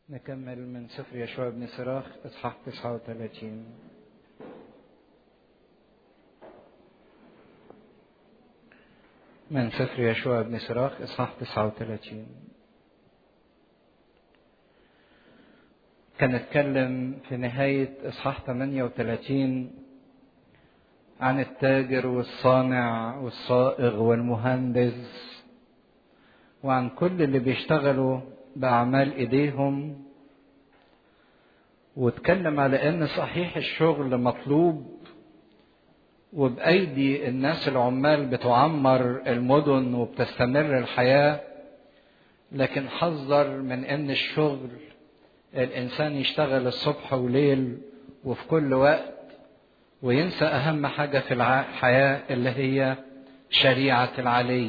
نكمل من سفر يشوع بن سراخ اصحاح 39 من سفر يشوع بن سراخ اصحاح 39 كان اتكلم في نهاية اصحاح 38 عن التاجر والصانع والصائغ والمهندس وعن كل اللي بيشتغلوا بأعمال إيديهم واتكلم على إن صحيح الشغل مطلوب وبأيدي الناس العمال بتعمر المدن وبتستمر الحياة لكن حذر من إن الشغل الإنسان يشتغل الصبح وليل وفي كل وقت وينسى أهم حاجة في الحياة اللي هي شريعة العلي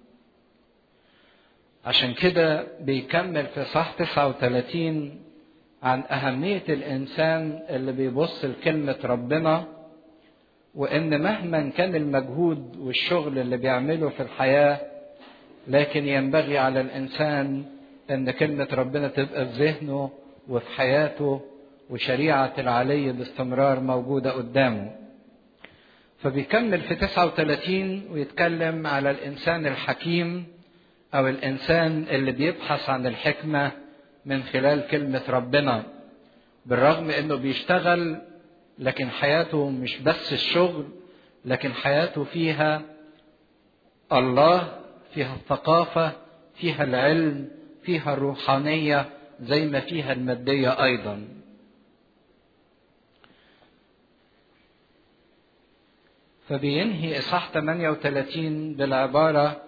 عشان كده بيكمل في صح 39 عن أهمية الإنسان اللي بيبص لكلمة ربنا وإن مهما كان المجهود والشغل اللي بيعمله في الحياة لكن ينبغي على الإنسان إن كلمة ربنا تبقى في ذهنه وفي حياته وشريعة العلي باستمرار موجودة قدامه فبيكمل في 39 ويتكلم على الإنسان الحكيم أو الإنسان اللي بيبحث عن الحكمة من خلال كلمة ربنا بالرغم إنه بيشتغل لكن حياته مش بس الشغل لكن حياته فيها الله فيها الثقافة فيها العلم فيها الروحانية زي ما فيها المادية أيضا فبينهي إصحاح 38 بالعبارة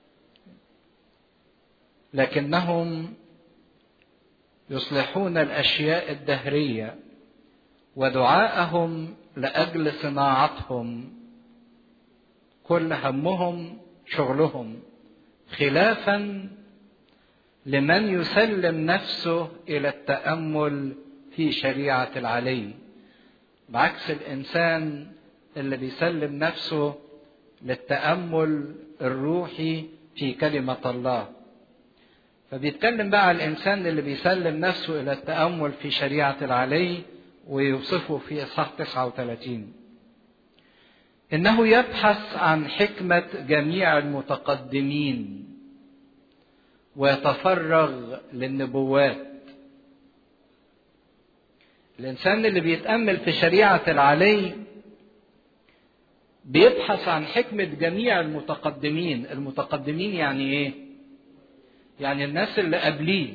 لكنهم يصلحون الاشياء الدهريه ودعاءهم لاجل صناعتهم كل همهم شغلهم خلافا لمن يسلم نفسه الى التامل في شريعه العلي بعكس الانسان اللي بيسلم نفسه للتامل الروحي في كلمه الله فبيتكلم بقى على الإنسان اللي بيسلم نفسه إلى التأمل في شريعة العلي ويوصفه في إصحاح 39 إنه يبحث عن حكمة جميع المتقدمين ويتفرغ للنبوات الإنسان اللي بيتأمل في شريعة العلي بيبحث عن حكمة جميع المتقدمين المتقدمين يعني إيه؟ يعني الناس اللي قبليه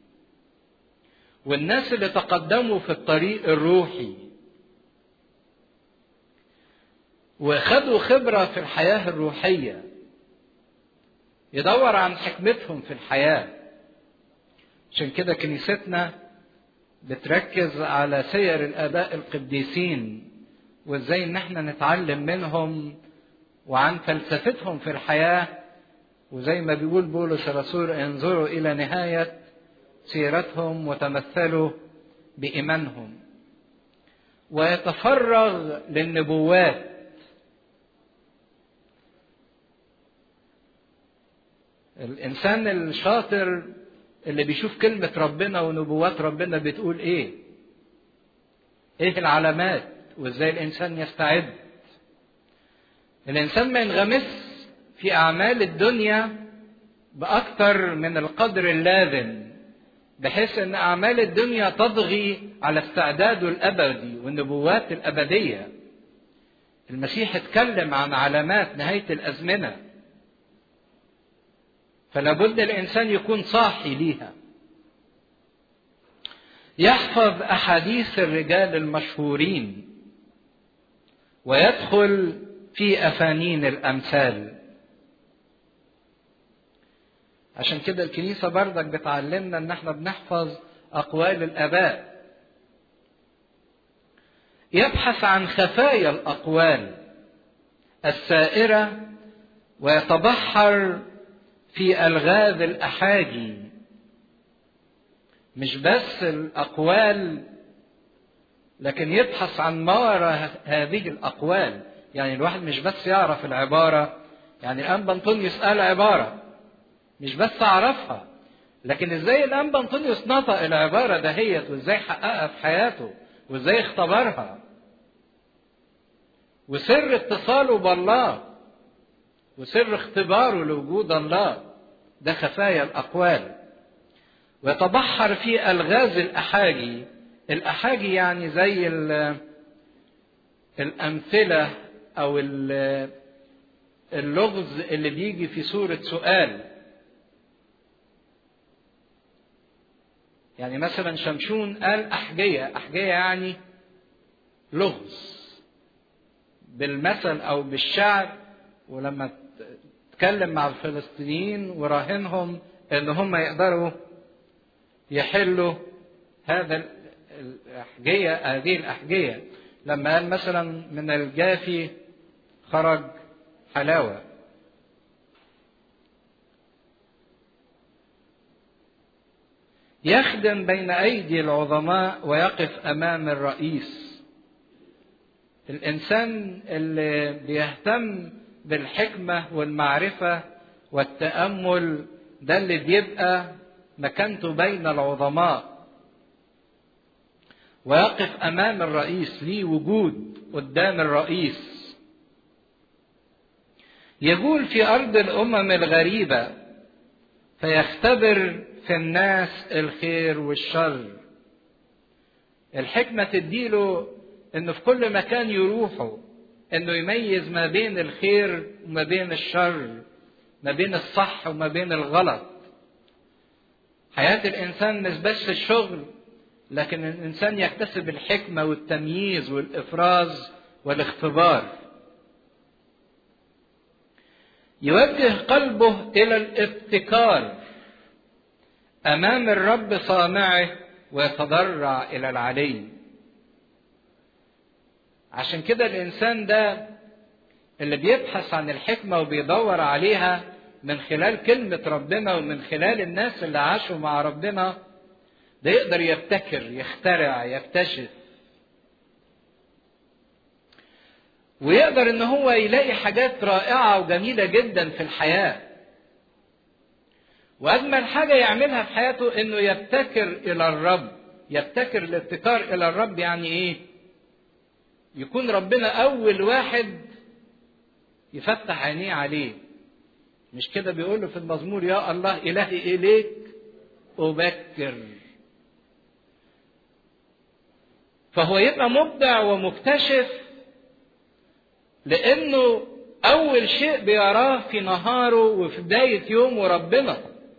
والناس اللي تقدموا في الطريق الروحي وخدوا خبرة في الحياة الروحية يدور عن حكمتهم في الحياة عشان كده كنيستنا بتركز على سير الآباء القديسين وازاي ان احنا نتعلم منهم وعن فلسفتهم في الحياه وزي ما بيقول بولس الرسول انظروا الى نهايه سيرتهم وتمثلوا بايمانهم ويتفرغ للنبوات الانسان الشاطر اللي بيشوف كلمه ربنا ونبوات ربنا بتقول ايه ايه العلامات وازاي الانسان يستعد الانسان ما ينغمس في أعمال الدنيا بأكثر من القدر اللازم بحيث أن أعمال الدنيا تضغي على استعداده الأبدي والنبوات الأبدية المسيح اتكلم عن علامات نهاية الأزمنة فلا بد الإنسان يكون صاحي ليها يحفظ أحاديث الرجال المشهورين ويدخل في أفانين الأمثال عشان كده الكنيسة بردك بتعلمنا ان احنا بنحفظ اقوال الاباء يبحث عن خفايا الاقوال السائرة ويتبحر في الغاز الاحاجي مش بس الاقوال لكن يبحث عن ما وراء هذه الاقوال يعني الواحد مش بس يعرف العبارة يعني الان بنطونيوس قال عبارة مش بس اعرفها لكن ازاي الانبا انطونيوس نطق العباره دهيت وازاي حققها في حياته وازاي اختبرها وسر اتصاله بالله وسر اختباره لوجود الله ده خفايا الاقوال ويتبحر في الغاز الاحاجي الاحاجي يعني زي الامثله او اللغز اللي بيجي في صوره سؤال يعني مثلا شمشون قال احجيه احجيه يعني لغز بالمثل او بالشعر ولما اتكلم مع الفلسطينيين وراهنهم ان هم يقدروا يحلوا هذا الاحجيه هذه الاحجيه لما قال مثلا من الجافي خرج حلاوه يخدم بين ايدي العظماء ويقف امام الرئيس الانسان اللي بيهتم بالحكمه والمعرفه والتامل ده اللي بيبقى مكانته بين العظماء ويقف امام الرئيس ليه وجود قدام الرئيس يقول في ارض الامم الغريبه فيختبر في الناس الخير والشر الحكمه تديله انه في كل مكان يروحه انه يميز ما بين الخير وما بين الشر ما بين الصح وما بين الغلط حياه الانسان مش بس الشغل لكن الانسان يكتسب الحكمه والتمييز والافراز والاختبار يوجه قلبه الى الابتكار امام الرب صانعه ويتضرع الى العلي عشان كده الانسان ده اللي بيبحث عن الحكمه وبيدور عليها من خلال كلمه ربنا ومن خلال الناس اللي عاشوا مع ربنا ده يقدر يبتكر يخترع يكتشف ويقدر ان هو يلاقي حاجات رائعه وجميله جدا في الحياه واجمل حاجه يعملها في حياته انه يبتكر الى الرب يبتكر الابتكار الى الرب يعني ايه يكون ربنا اول واحد يفتح عينيه عليه مش كده بيقول له في المزمور يا الله الهي اليك ابكر فهو يبقى مبدع ومكتشف لانه اول شيء بيراه في نهاره وفي بدايه يومه ربنا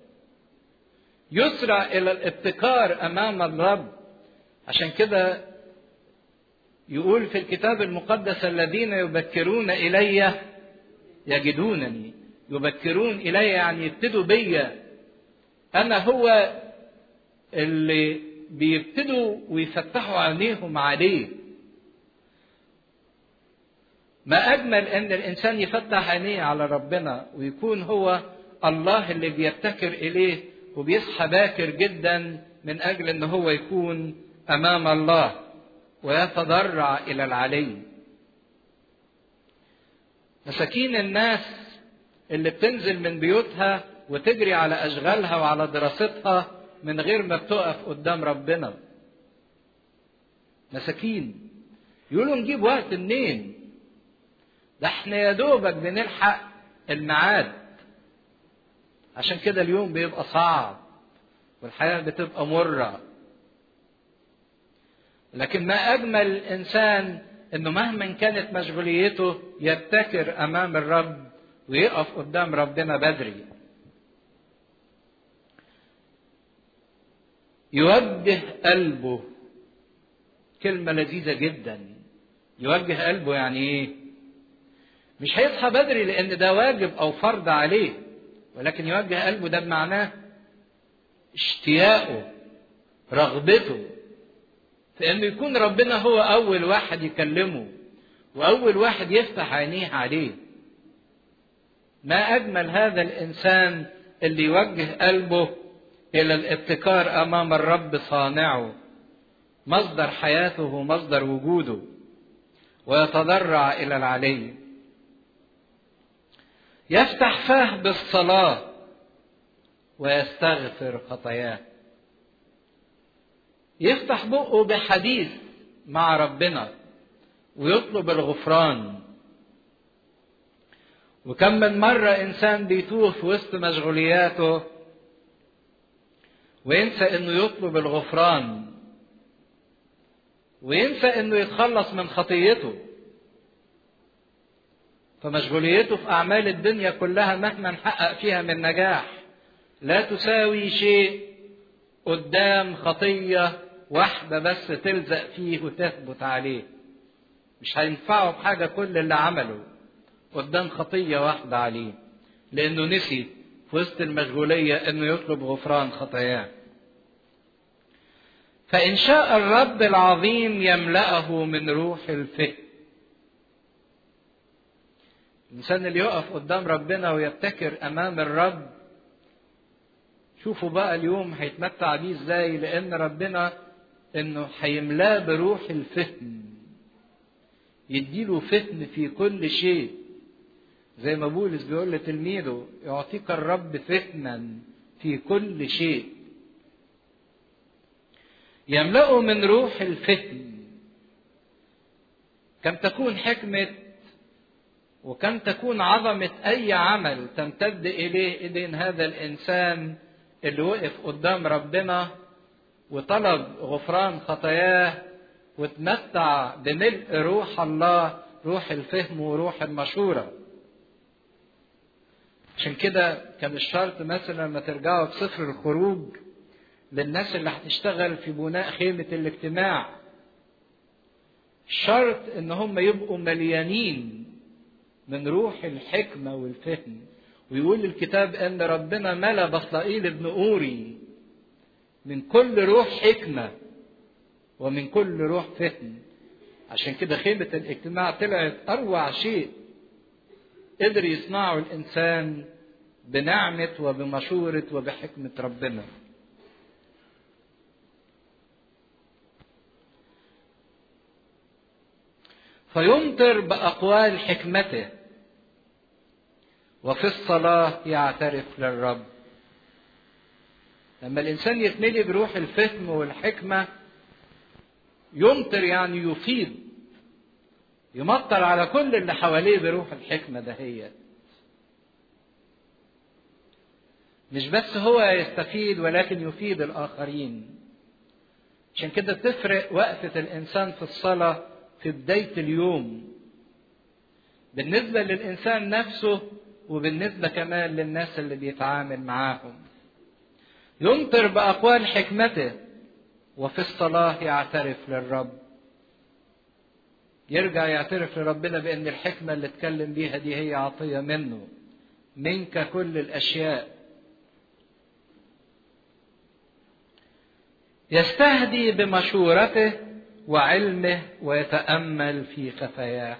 يسرع الى الابتكار امام الرب عشان كده يقول في الكتاب المقدس الذين يبكرون الي يجدونني يبكرون الي يعني يبتدوا بيا انا هو اللي بيبتدوا ويفتحوا عينيهم عليه ما اجمل ان الانسان يفتح عينيه على ربنا ويكون هو الله اللي بيبتكر اليه وبيصحى باكر جدا من اجل ان هو يكون امام الله ويتضرع الى العلي مساكين الناس اللي بتنزل من بيوتها وتجري على اشغالها وعلى دراستها من غير ما بتقف قدام ربنا مساكين يقولوا نجيب وقت منين ده احنا يا دوبك بنلحق الميعاد عشان كده اليوم بيبقى صعب والحياة بتبقى مرة لكن ما أجمل الإنسان إنه مهما كانت مشغوليته يبتكر أمام الرب ويقف قدام ربنا بدري يوجه قلبه كلمة لذيذة جدا يوجه قلبه يعني ايه مش هيصحى بدري لان ده واجب او فرض عليه ولكن يوجه قلبه ده بمعناه اشتياقه رغبته في انه يكون ربنا هو اول واحد يكلمه واول واحد يفتح عينيه عليه ما اجمل هذا الانسان اللي يوجه قلبه الى الابتكار امام الرب صانعه مصدر حياته ومصدر وجوده ويتضرع الى العلي يفتح فاه بالصلاه ويستغفر خطاياه يفتح بقه بحديث مع ربنا ويطلب الغفران وكم من مرة إنسان بيتوه في وسط مشغولياته وينسى إنه يطلب الغفران وينسى إنه يتخلص من خطيته فمشغوليته في أعمال الدنيا كلها مهما نحقق فيها من نجاح لا تساوي شيء قدام خطية واحدة بس تلزق فيه وتثبت عليه مش هينفعه بحاجة كل اللي عمله قدام خطية واحدة عليه لأنه نسي في وسط المشغولية أنه يطلب غفران خطاياه فإن شاء الرب العظيم يملأه من روح الفهم الإنسان اللي يقف قدام ربنا ويبتكر أمام الرب شوفوا بقى اليوم هيتمتع بيه ازاي لأن ربنا إنه هيملاه بروح الفهم يديله فهم في كل شيء زي ما بولس بيقول لتلميذه يعطيك الرب فهما في كل شيء يملأه من روح الفهم كم تكون حكمة وكم تكون عظمة أي عمل تمتد إليه إذن هذا الإنسان اللي وقف قدام ربنا وطلب غفران خطاياه وتمتع بملء روح الله روح الفهم وروح المشورة عشان كده كان الشرط مثلا لما ترجعوا في سفر الخروج للناس اللي هتشتغل في بناء خيمة الاجتماع شرط ان هم يبقوا مليانين من روح الحكمة والفهم ويقول الكتاب ان ربنا ملا بصلائيل ابن اوري من كل روح حكمة ومن كل روح فهم عشان كده خيمة الاجتماع طلعت أروع شيء قدر يصنعه الإنسان بنعمة وبمشورة وبحكمة ربنا فيمطر بأقوال حكمته وفي الصلاة يعترف للرب لما الإنسان يتملي بروح الفهم والحكمة يمطر يعني يفيض يمطر على كل اللي حواليه بروح الحكمة دهيت مش بس هو يستفيد ولكن يفيد الآخرين عشان كده تفرق وقفة الإنسان في الصلاة في بداية اليوم بالنسبة للإنسان نفسه وبالنسبة كمان للناس اللي بيتعامل معاهم يمطر بأقوال حكمته وفي الصلاة يعترف للرب يرجع يعترف لربنا بأن الحكمة اللي اتكلم بيها دي هي عطية منه منك كل الأشياء يستهدي بمشورته وعلمه ويتأمل في خفاياه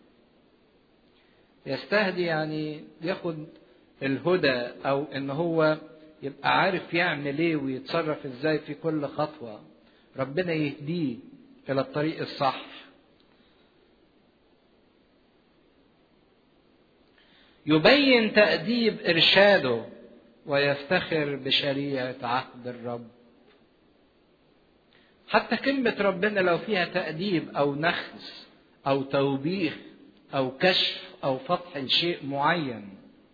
يستهدي يعني ياخد الهدى او ان هو يبقى عارف يعمل ايه ويتصرف ازاي في كل خطوه ربنا يهديه الى الطريق الصح يبين تأديب إرشاده ويفتخر بشريعة عهد الرب حتى كلمة ربنا لو فيها تأديب أو نخس أو توبيخ أو كشف أو فتح لشيء معين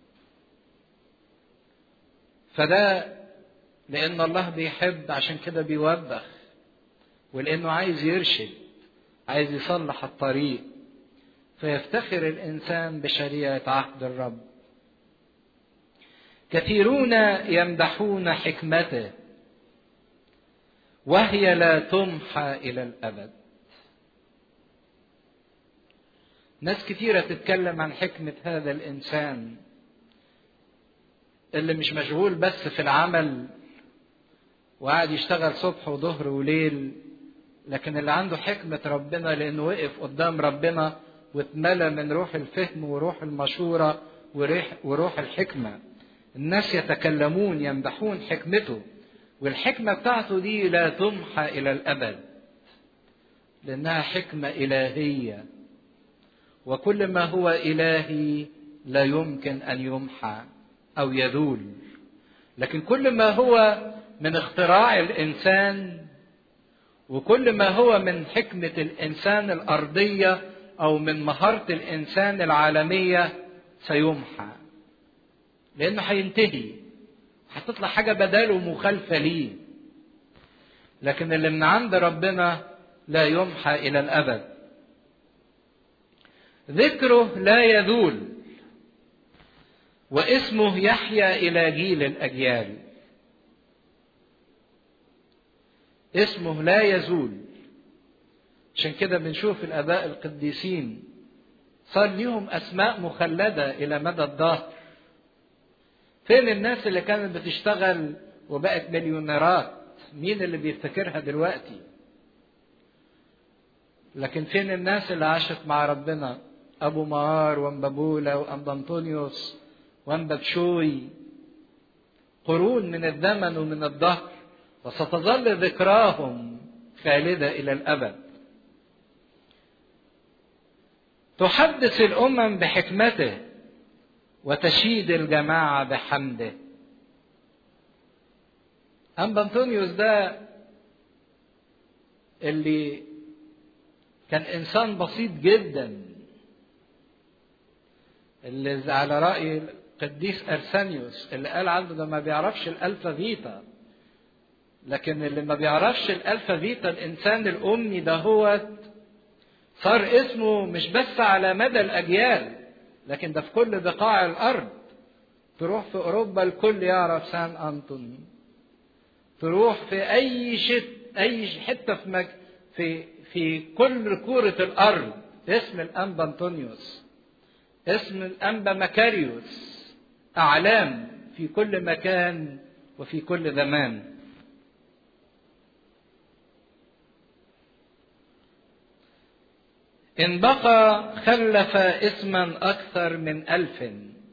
فده لأن الله بيحب عشان كده بيوبخ ولأنه عايز يرشد عايز يصلح الطريق فيفتخر الإنسان بشريعة عهد الرب كثيرون يمدحون حكمته وهي لا تمحى إلى الأبد ناس كثيرة تتكلم عن حكمة هذا الإنسان اللي مش مشغول بس في العمل وقاعد يشتغل صبح وظهر وليل لكن اللي عنده حكمة ربنا لأنه وقف قدام ربنا واتملى من روح الفهم وروح المشورة وروح الحكمة الناس يتكلمون يمدحون حكمته والحكمة بتاعته دي لا تمحى إلى الأبد لأنها حكمة إلهية وكل ما هو إلهي لا يمكن أن يمحى أو يذول لكن كل ما هو من اختراع الانسان وكل ما هو من حكمه الانسان الارضيه او من مهاره الانسان العالميه سيمحى لانه هينتهي هتطلع حاجه بداله مخالفه ليه لكن اللي من عند ربنا لا يمحى الى الابد ذكره لا يذول واسمه يحيا الى جيل الاجيال اسمه لا يزول عشان كده بنشوف الاباء القديسين صار ليهم اسماء مخلده الى مدى الدهر فين الناس اللي كانت بتشتغل وبقت مليونيرات مين اللي بيفتكرها دلوقتي لكن فين الناس اللي عاشت مع ربنا ابو مار وامبابولا وامبا انطونيوس وامبا بشوي قرون من الزمن ومن الدهر وستظل ذكراهم خالده الى الابد تحدث الامم بحكمته وتشيد الجماعه بحمده أنبا أنطونيوس ده اللي كان إنسان بسيط جدا اللي على رأي القديس أرسانيوس اللي قال عنده ده ما بيعرفش الألفا فيتا لكن اللي ما بيعرفش الألفا فيتا الإنسان الأمي ده هو صار اسمه مش بس على مدى الأجيال لكن ده في كل بقاع الأرض تروح في أوروبا الكل يعرف سان أنطوني تروح في اي شت اي حته في مك في في كل كوره الارض اسم الانبا انطونيوس اسم الانبا مكاريوس اعلام في كل مكان وفي كل زمان إن بقى خلف اسما أكثر من ألف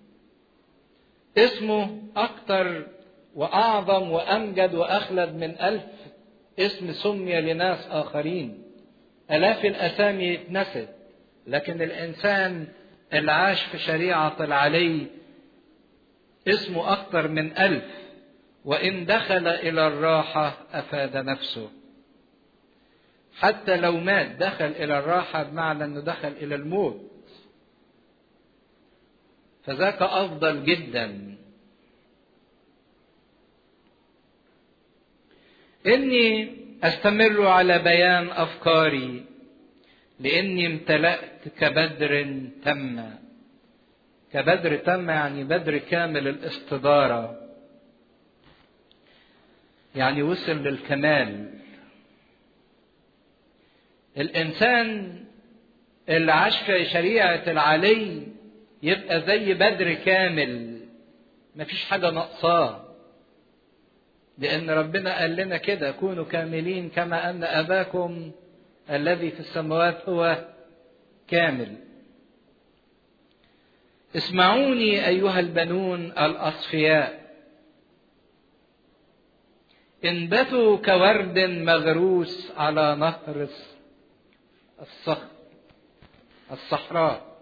اسمه أكثر وأعظم وأمجد وأخلد من ألف اسم سمي لناس آخرين آلاف الأسامي اتنست لكن الإنسان اللي عاش في شريعة العلي اسمه أكثر من ألف وإن دخل إلى الراحة أفاد نفسه حتى لو مات دخل إلى الراحة بمعنى أنه دخل إلى الموت فذاك أفضل جدا إني أستمر على بيان أفكاري لإني امتلأت كبدر تم كبدر تم يعني بدر كامل الاستدارة يعني وصل للكمال الإنسان اللي عاش في شريعة العلي يبقى زي بدر كامل مفيش حاجة ناقصاه لأن ربنا قال لنا كده كونوا كاملين كما أن أباكم الذي في السماوات هو كامل. اسمعوني أيها البنون الأصفياء. انبتوا كورد مغروس على نهر الصخر الصحراء.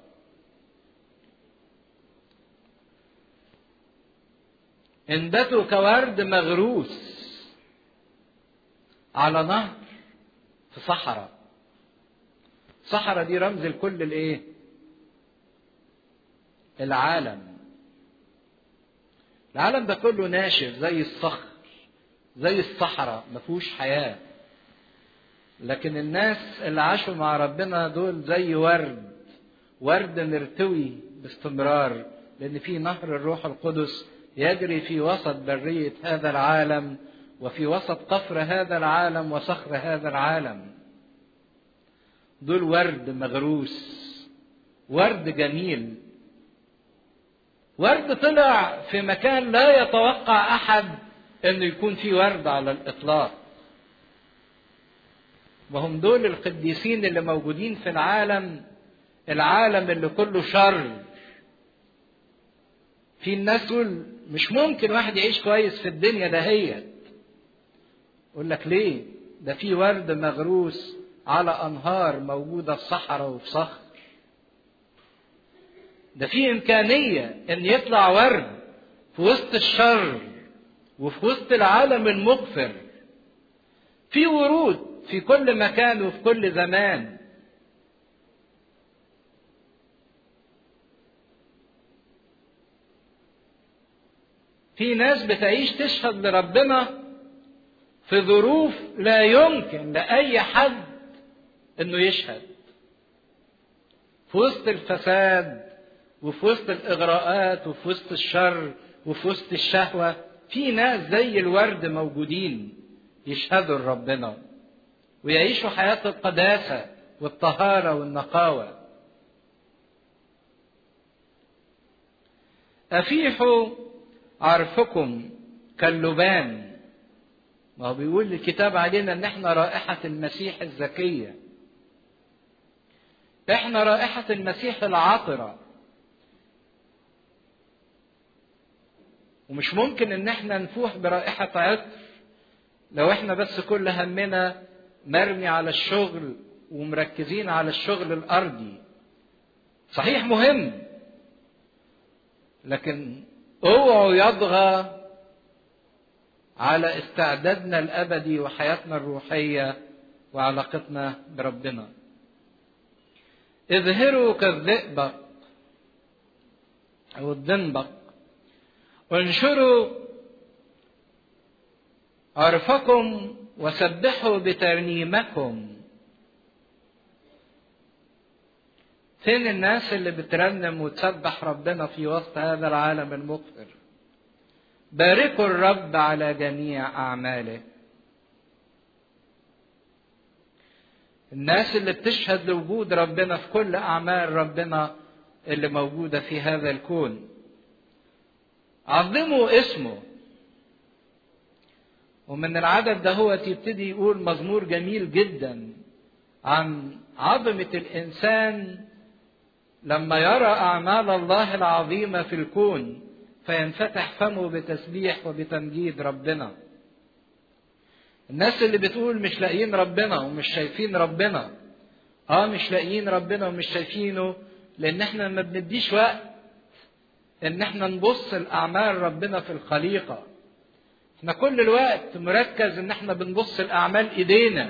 انبتوا كورد مغروس على نهر في صحراء صحراء دي رمز لكل الايه العالم العالم ده كله ناشف زي الصخر زي الصحراء ما فيهوش حياه لكن الناس اللي عاشوا مع ربنا دول زي ورد ورد مرتوي باستمرار لان في نهر الروح القدس يجري في وسط برية هذا العالم وفي وسط قفر هذا العالم وصخر هذا العالم دول ورد مغروس ورد جميل ورد طلع في مكان لا يتوقع احد انه يكون في ورد على الاطلاق وهم دول القديسين اللي موجودين في العالم العالم اللي كله شر في الناس دول مش ممكن واحد يعيش كويس في الدنيا دهيت يقول لك ليه ده في ورد مغروس على انهار موجوده في صحراء وفي صخر ده في امكانيه ان يطلع ورد في وسط الشر وفي وسط العالم المغفر في ورود في كل مكان وفي كل زمان في ناس بتعيش تشهد لربنا في ظروف لا يمكن لأي حد إنه يشهد. في وسط الفساد وفي وسط الإغراءات وفي وسط الشر وفي وسط الشهوة في ناس زي الورد موجودين يشهدوا لربنا ويعيشوا حياة القداسة والطهارة والنقاوة. أفيحوا عرفكم كاللبان ما هو بيقول الكتاب علينا ان احنا رائحة المسيح الزكية احنا رائحة المسيح العاطرة ومش ممكن ان احنا نفوح برائحة عطر لو احنا بس كل همنا مرمي على الشغل ومركزين على الشغل الارضي صحيح مهم لكن اوعوا يطغى على استعدادنا الابدي وحياتنا الروحيه وعلاقتنا بربنا اظهروا كالذئبق او الدنبق وانشروا عرفكم وسبحوا بترنيمكم فين الناس اللي بترنم وتسبح ربنا في وسط هذا العالم المغفر باركوا الرب على جميع اعماله الناس اللي بتشهد لوجود ربنا في كل اعمال ربنا اللي موجوده في هذا الكون عظموا اسمه ومن العدد ده هو يبتدي يقول مزمور جميل جدا عن عظمه الانسان لما يرى اعمال الله العظيمه في الكون فينفتح فمه بتسبيح وبتمجيد ربنا الناس اللي بتقول مش لاقيين ربنا ومش شايفين ربنا اه مش لاقيين ربنا ومش شايفينه لان احنا ما بنديش وقت ان احنا نبص لاعمال ربنا في الخليقه احنا كل الوقت مركز ان احنا بنبص لاعمال ايدينا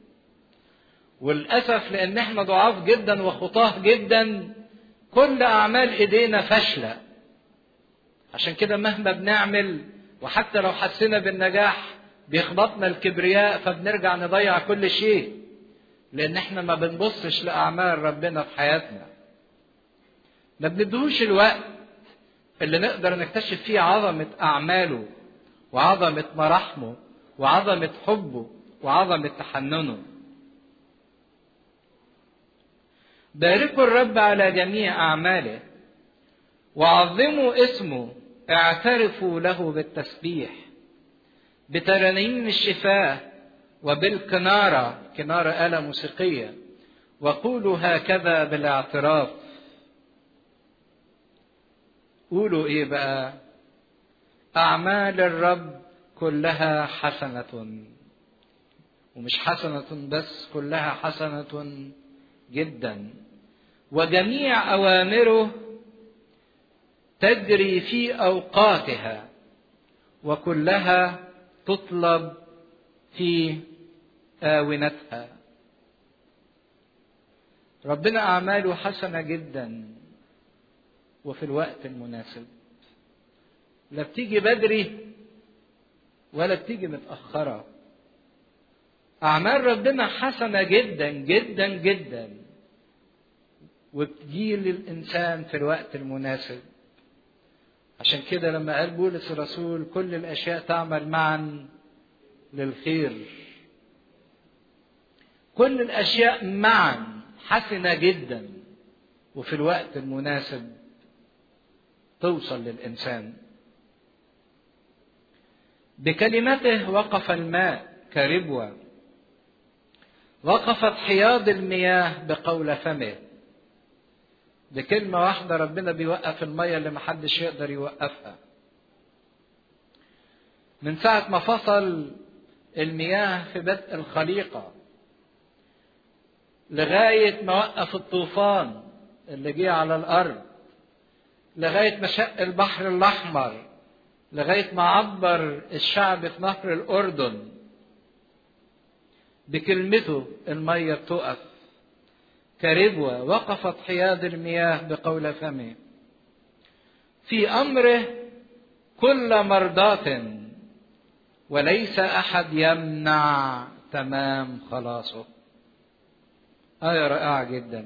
وللاسف لان احنا ضعاف جدا وخطاه جدا كل اعمال ايدينا فاشله عشان كده مهما بنعمل وحتى لو حسينا بالنجاح بيخبطنا الكبرياء فبنرجع نضيع كل شيء لان احنا ما بنبصش لاعمال ربنا في حياتنا ما بندهوش الوقت اللي نقدر نكتشف فيه عظمه اعماله وعظمه مراحمه وعظمه حبه وعظمه تحننه باركوا الرب على جميع اعماله وعظموا اسمه اعترفوا له بالتسبيح بترانيم الشفاه وبالكنارة كنارة آلة موسيقية وقولوا هكذا بالاعتراف قولوا ايه بقى أعمال الرب كلها حسنة ومش حسنة بس كلها حسنة جدا وجميع أوامره تجري في أوقاتها وكلها تطلب في آونتها ربنا أعماله حسنة جدا وفي الوقت المناسب لا بتيجي بدري ولا بتيجي متأخرة أعمال ربنا حسنة جدا جدا جدا وبتجي للإنسان في الوقت المناسب عشان كده لما قال بولس الرسول كل الأشياء تعمل معا للخير كل الأشياء معا حسنة جدا وفي الوقت المناسب توصل للإنسان بكلمته وقف الماء كربوة وقفت حياض المياه بقول فمه بكلمة واحدة ربنا بيوقف المية اللي محدش يقدر يوقفها من ساعة ما فصل المياه في بدء الخليقة لغاية ما وقف الطوفان اللي جه على الأرض لغاية ما شق البحر الأحمر لغاية ما عبر الشعب في نهر الأردن بكلمته المية بتقف كربوة وقفت حياد المياه بقول فمه في أمره كل مرضاة وليس أحد يمنع تمام خلاصه آية رائعة جدا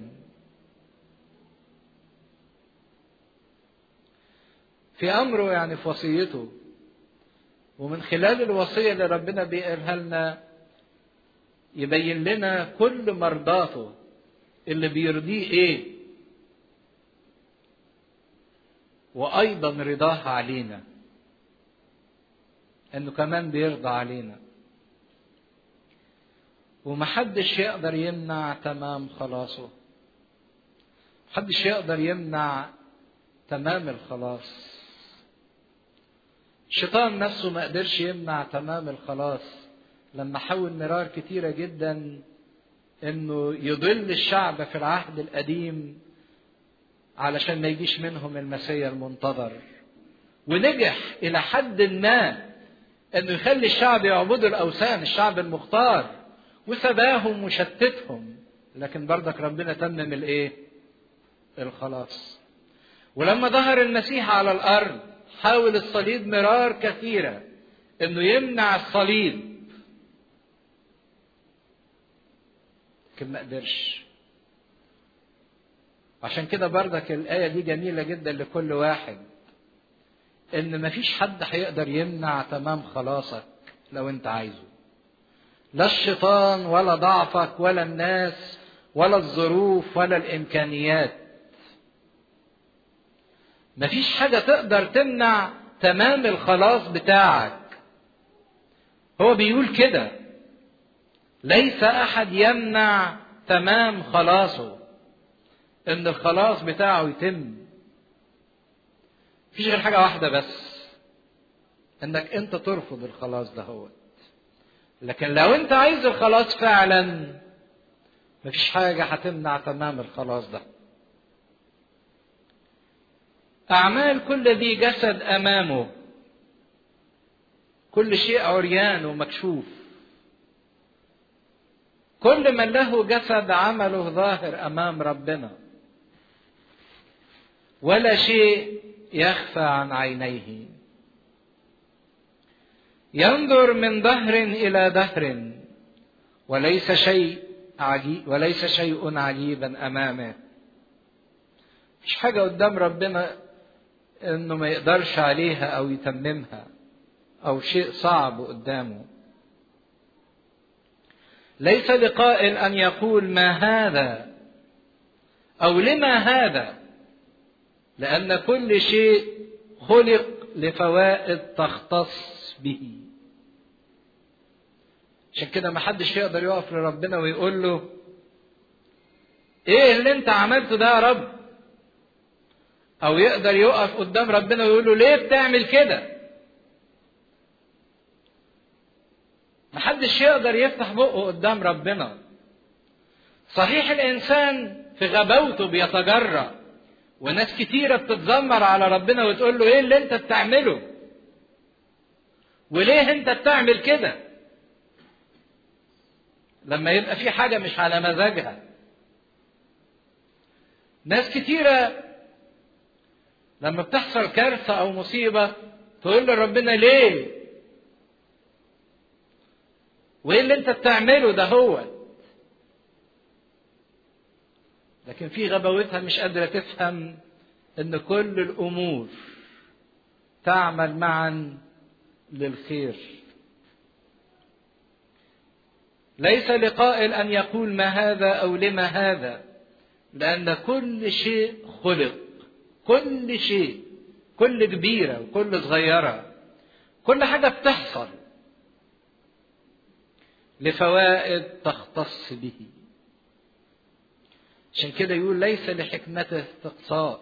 في أمره يعني في وصيته ومن خلال الوصية اللي ربنا بيقولها لنا يبين لنا كل مرضاته اللي بيرضيه ايه وايضا رضاه علينا انه كمان بيرضى علينا ومحدش يقدر يمنع تمام خلاصه محدش يقدر يمنع تمام الخلاص الشيطان نفسه ما قدرش يمنع تمام الخلاص لما حاول مرار كتيرة جدا انه يضل الشعب في العهد القديم علشان ما يجيش منهم المسيا المنتظر ونجح الى حد ما انه يخلي الشعب يعبدوا الاوثان الشعب المختار وسباهم وشتتهم لكن برضك ربنا تمم الايه الخلاص ولما ظهر المسيح على الارض حاول الصليب مرار كثيره انه يمنع الصليب لكن ما قدرش عشان كده بردك الآية دي جميلة جدا لكل واحد إن مفيش حد هيقدر يمنع تمام خلاصك لو أنت عايزه لا الشيطان ولا ضعفك ولا الناس ولا الظروف ولا الإمكانيات مفيش حاجة تقدر تمنع تمام الخلاص بتاعك هو بيقول كده ليس احد يمنع تمام خلاصه ان الخلاص بتاعه يتم مفيش غير حاجه واحده بس انك انت ترفض الخلاص دهوت لكن لو انت عايز الخلاص فعلا مفيش حاجه هتمنع تمام الخلاص ده اعمال كل ذي جسد امامه كل شيء عريان ومكشوف كل من له جسد عمله ظاهر امام ربنا ولا شيء يخفى عن عينيه ينظر من دهر الى دهر وليس شيء عجيب وليس شيء عجيبا امامه مش حاجه قدام ربنا انه ما يقدرش عليها او يتممها او شيء صعب قدامه ليس لقائل ان يقول ما هذا او لما هذا لان كل شيء خلق لفوائد تختص به عشان كده ما حدش يقدر يقف لربنا ويقول له ايه اللي انت عملته ده يا رب او يقدر يقف قدام ربنا ويقول له ليه بتعمل كده محدش يقدر يفتح بقه قدام ربنا صحيح الانسان في غباوته بيتجرأ وناس كتيرة بتتذمر على ربنا وتقول له ايه اللي انت بتعمله وليه انت بتعمل كده لما يبقى في حاجة مش على مزاجها ناس كتيرة لما بتحصل كارثة أو مصيبة تقول لربنا ليه؟ وإيه اللي أنت بتعمله ده هو؟ لكن في غباوتها مش قادرة تفهم إن كل الأمور تعمل معا للخير. ليس لقائل أن يقول ما هذا أو لما هذا لأن كل شيء خلق كل شيء كل كبيرة وكل صغيرة كل حاجة بتحصل لفوائد تختص به عشان كده يقول ليس لحكمته استقصاء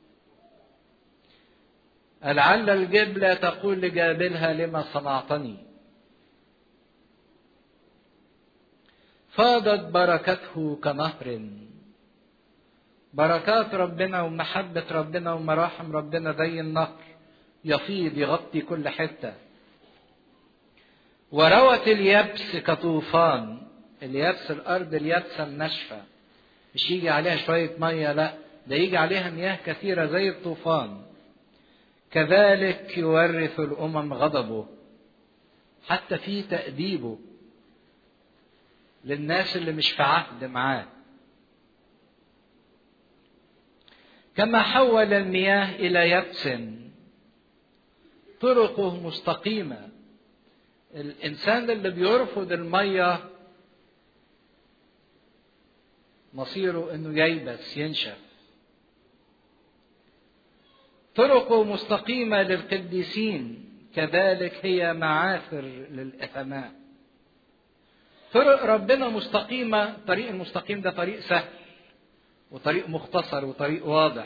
لعل الجبلة تقول لجابلها لما صنعتني فاضت بركته كنهر بركات ربنا ومحبة ربنا ومراحم ربنا زي النهر يفيض يغطي كل حته وروت اليبس كطوفان اليبس الارض اليابسه الناشفه مش يجي عليها شويه ميه لا ده يجي عليها مياه كثيره زي الطوفان كذلك يورث الامم غضبه حتى في تاديبه للناس اللي مش في عهد معاه كما حول المياه الى يبس طرقه مستقيمه الانسان اللي بيرفض الميه مصيره انه ييبس ينشف طرقه مستقيمه للقديسين كذلك هي معاثر للاثماء طرق ربنا مستقيمه طريق المستقيم ده طريق سهل وطريق مختصر وطريق واضح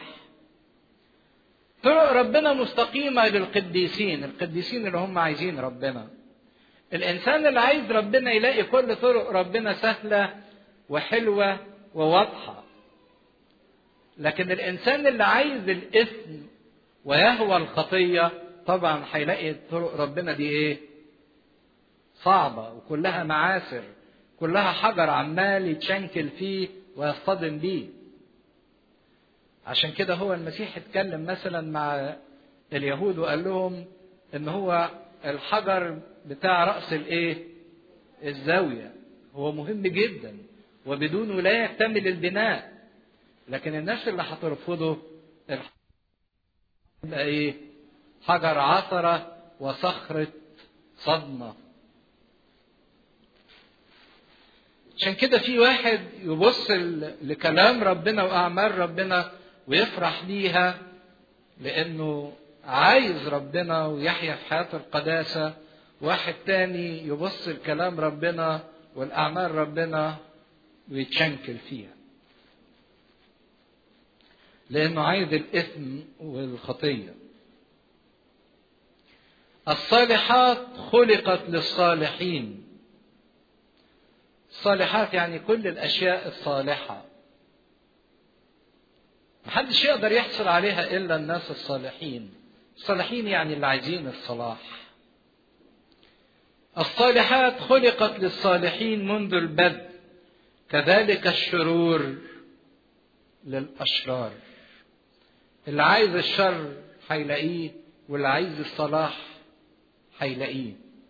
طرق ربنا مستقيمه للقديسين القديسين اللي هم عايزين ربنا الانسان اللي عايز ربنا يلاقي كل طرق ربنا سهله وحلوه وواضحه لكن الانسان اللي عايز الاثم ويهوى الخطيه طبعا هيلاقي طرق ربنا دي ايه صعبه وكلها معاسر كلها حجر عمال يتشنكل فيه ويصطدم بيه عشان كده هو المسيح اتكلم مثلا مع اليهود وقال لهم ان هو الحجر بتاع رأس الايه الزاوية هو مهم جدا وبدونه لا يكتمل البناء لكن الناس اللي هترفضه يبقى ايه حجر عثرة وصخرة صدمة عشان كده في واحد يبص لكلام ربنا وأعمال ربنا ويفرح بيها لأنه عايز ربنا ويحيا في حياة القداسة واحد تاني يبص لكلام ربنا والأعمال ربنا ويتشنكل فيها لأنه عايز الإثم والخطية الصالحات خلقت للصالحين الصالحات يعني كل الأشياء الصالحة محدش يقدر يحصل عليها إلا الناس الصالحين الصالحين يعني اللي عايزين الصلاح الصالحات خلقت للصالحين منذ البدء كذلك الشرور للأشرار اللي عايز الشر هيلاقيه واللي عايز الصلاح هيلاقيه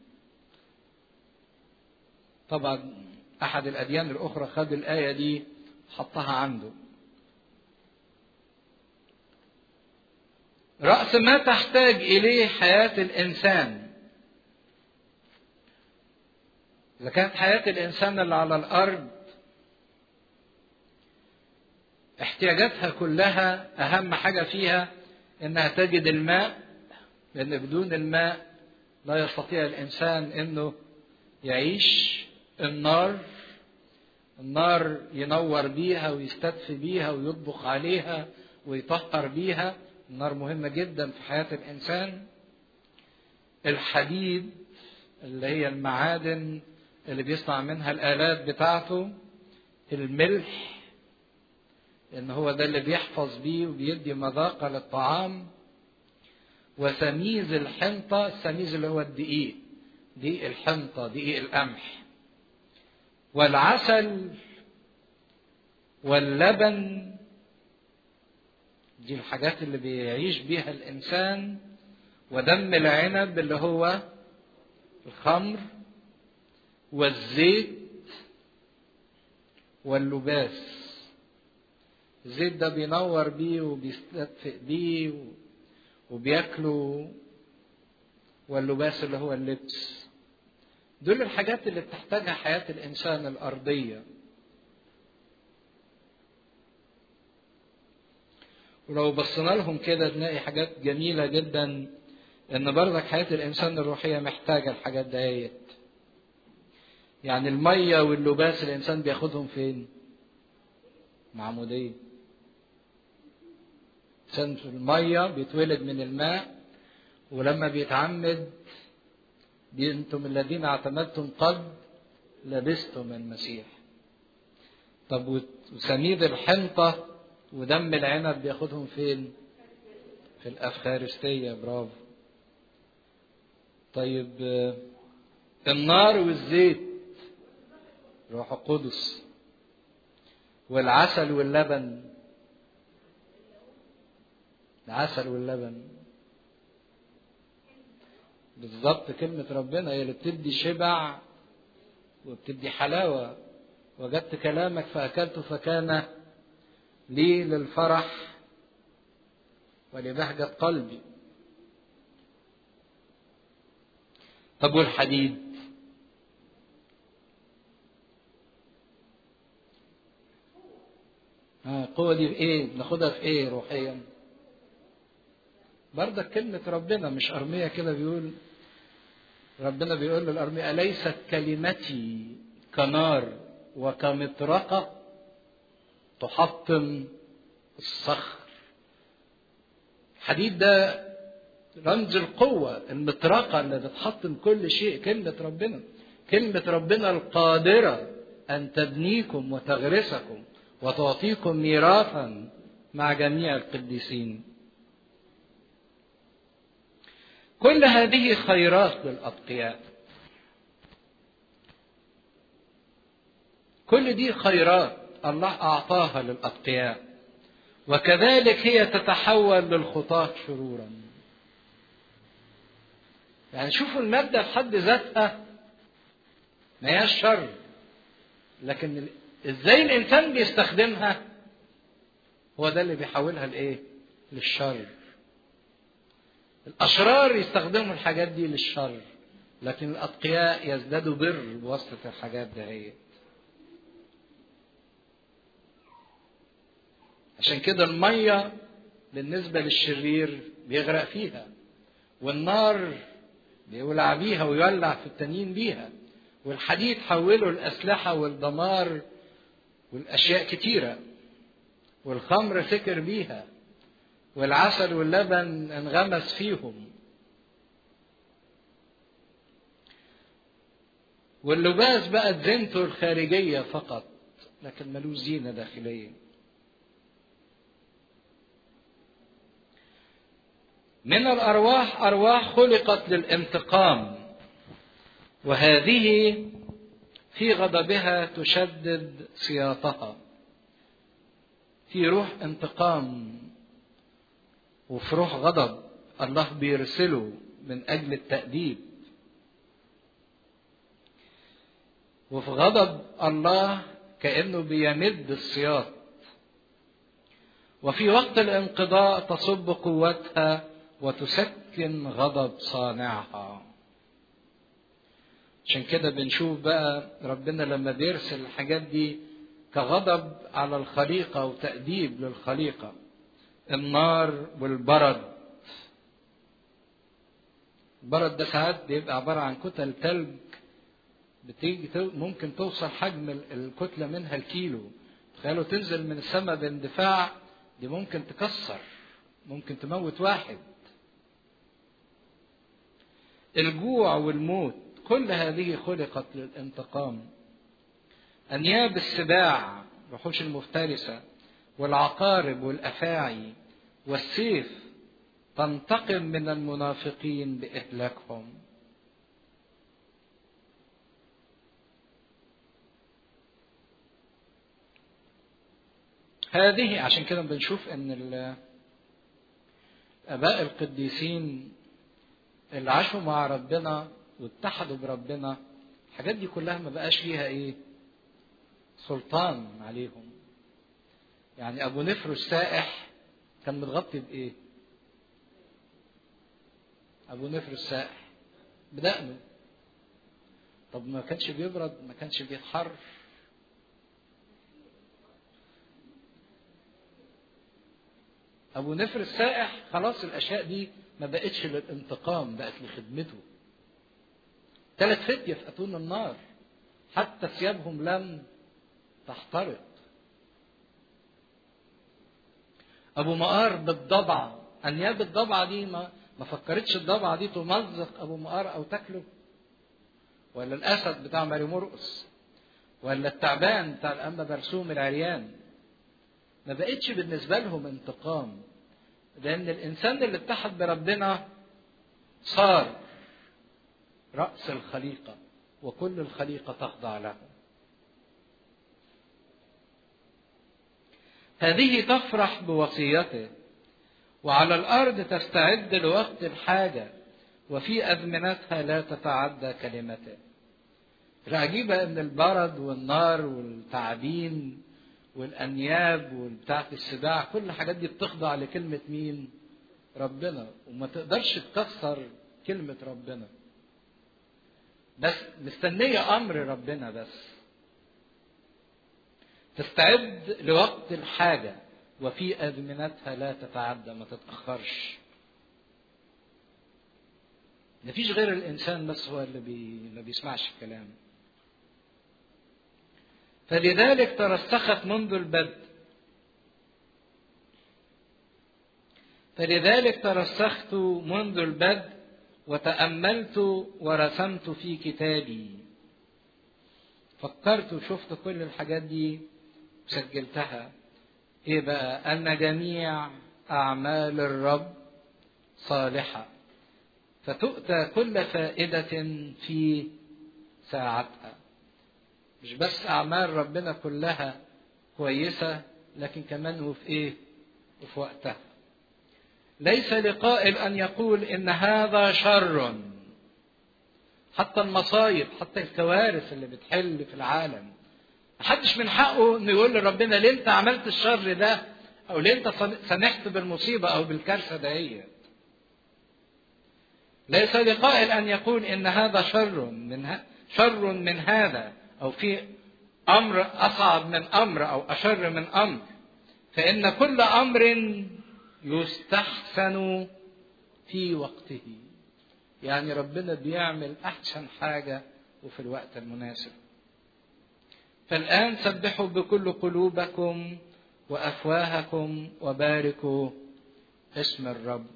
طبعا أحد الأديان الأخرى خد الآية دي حطها عنده رأس ما تحتاج إليه حياة الإنسان إذا كانت حياة الإنسان اللي على الأرض احتياجاتها كلها أهم حاجة فيها إنها تجد الماء لأن بدون الماء لا يستطيع الإنسان إنه يعيش النار النار ينور بيها ويستدفي بيها ويطبخ عليها ويطهر بيها النار مهمة جدا في حياة الإنسان الحديد اللي هي المعادن اللي بيصنع منها الآلات بتاعته الملح لأن هو ده اللي بيحفظ بيه وبيدي مذاقة للطعام وسميز الحنطة السميز اللي هو الدقيق دقيق الحنطة دقيق القمح والعسل واللبن دي الحاجات اللي بيعيش بيها الإنسان ودم العنب اللي هو الخمر والزيت واللباس الزيت ده بينور بيه وبيستدفئ بيه وبياكله واللباس اللي هو اللبس دول الحاجات اللي بتحتاجها حياة الإنسان الأرضية ولو بصينا لهم كده نلاقي حاجات جميلة جدا إن برضك حياة الإنسان الروحية محتاجة الحاجات دهيت يعني المية واللباس الإنسان بياخدهم فين؟ معمودية الإنسان في المية بيتولد من الماء ولما بيتعمد أنتم الذين اعتمدتم قد لبستم المسيح طب وسميد الحنطة ودم العنب بياخدهم فين؟ في الأفخارستية برافو طيب النار والزيت روح القدس والعسل واللبن العسل واللبن بالظبط كلمة ربنا هي اللي بتدي شبع وبتدي حلاوة وجدت كلامك فأكلت فكان لي للفرح ولبهجة قلبي طب والحديد ها القوة دي في ايه؟ ناخدها في ايه روحيا؟ بردك كلمة ربنا مش أرمية كده بيقول ربنا بيقول للأرمية أليست كلمتي كنار وكمطرقة تحطم الصخر الحديد ده رمز القوة المطرقة اللي بتحطم كل شيء كلمة ربنا كلمة ربنا القادرة أن تبنيكم وتغرسكم وتعطيكم ميراثا مع جميع القديسين كل هذه خيرات للأتقياء كل دي خيرات الله أعطاها للأتقياء وكذلك هي تتحول للخطاة شرورا يعني شوفوا المادة في حد ذاتها ما هياش شر لكن ازاي الانسان بيستخدمها هو ده اللي بيحولها لايه للشر الاشرار يستخدموا الحاجات دي للشر لكن الاتقياء يزدادوا بر بواسطه الحاجات دهيت عشان كده الميه بالنسبه للشرير بيغرق فيها والنار بيولع بيها ويولع في التانيين بيها والحديد حوله الاسلحه والدمار والاشياء كتيره والخمر سكر بيها والعسل واللبن انغمس فيهم واللباس بقت زينته الخارجيه فقط لكن ملوش زينه داخليه من الارواح ارواح خلقت للانتقام وهذه في غضبها تشدد سياطها في روح انتقام وفي روح غضب الله بيرسله من اجل التاديب وفي غضب الله كانه بيمد السياط وفي وقت الانقضاء تصب قوتها وتسكن غضب صانعها عشان كده بنشوف بقى ربنا لما بيرسل الحاجات دي كغضب على الخليقة وتأديب للخليقة النار والبرد البرد ده ساعات بيبقى عبارة عن كتل تلج بتيجي ممكن توصل حجم الكتلة منها الكيلو تخيلوا تنزل من السماء باندفاع دي ممكن تكسر ممكن تموت واحد الجوع والموت كل هذه خلقت للانتقام انياب السباع الوحوش المفترسه والعقارب والافاعي والسيف تنتقم من المنافقين باهلاكهم هذه عشان كده بنشوف ان الاباء القديسين اللي عاشوا مع ربنا واتحدوا بربنا الحاجات دي كلها ما بقاش ليها ايه سلطان عليهم يعني ابو نفر السائح كان متغطي بايه ابو نفر السائح بدقنه طب ما كانش بيبرد ما كانش بيتحر ابو نفر السائح خلاص الاشياء دي ما بقتش للانتقام بقت لخدمته ثلاث فتية في أتون النار حتى ثيابهم لم تحترق أبو مقار بالضبعة أنياب الضبعة دي ما ما فكرتش الضبعة دي تمزق أبو مقار أو تاكله ولا الأسد بتاع ماري مرقص ولا التعبان بتاع الأنبا برسوم العريان ما بقتش بالنسبة لهم انتقام لأن الإنسان اللي اتحد بربنا صار رأس الخليقة وكل الخليقة تخضع له هذه تفرح بوصيته وعلى الأرض تستعد لوقت الحاجة وفي أزمنتها لا تتعدى كلمته العجيبة إن البرد والنار والتعابين والأنياب والبتاعة السباع كل الحاجات دي بتخضع لكلمة مين؟ ربنا وما تقدرش تكسر كلمة ربنا بس مستنية أمر ربنا بس تستعد لوقت الحاجة وفي أزمنتها لا تتعدى ما تتأخرش مفيش غير الإنسان بس هو اللي بي... ما بيسمعش الكلام فلذلك ترسخت منذ البدء فلذلك ترسخت منذ البدء وتأملت ورسمت في كتابي فكرت وشفت كل الحاجات دي وسجلتها ايه بقى ان جميع اعمال الرب صالحه فتؤتى كل فائده في ساعتها مش بس اعمال ربنا كلها كويسه لكن كمان وفي ايه وفي وقتها ليس لقائل ان يقول ان هذا شر حتى المصايب حتى الكوارث اللي بتحل في العالم محدش من حقه انه يقول لربنا ليه انت عملت الشر ده او ليه انت سمحت بالمصيبه او بالكارثه دهيت ليس لقائل ان يقول ان هذا شر من شر من هذا او في امر اصعب من امر او اشر من امر فان كل امر يستحسن في وقته يعني ربنا بيعمل احسن حاجه وفي الوقت المناسب فالآن سبحوا بكل قلوبكم وأفواهكم وباركوا اسم الرب.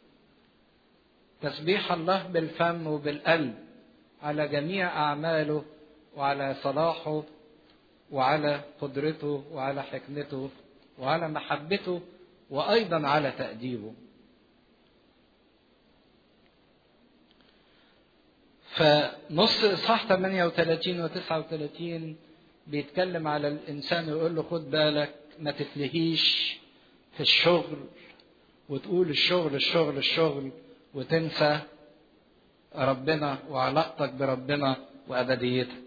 تسبيح الله بالفم وبالقلب على جميع أعماله وعلى صلاحه وعلى قدرته وعلى حكمته وعلى محبته وأيضا على تأديبه. فنص إصحاح 38 و 39 بيتكلم على الانسان ويقول له خد بالك ما تتلهيش في الشغل وتقول الشغل الشغل الشغل وتنسى ربنا وعلاقتك بربنا وابديتك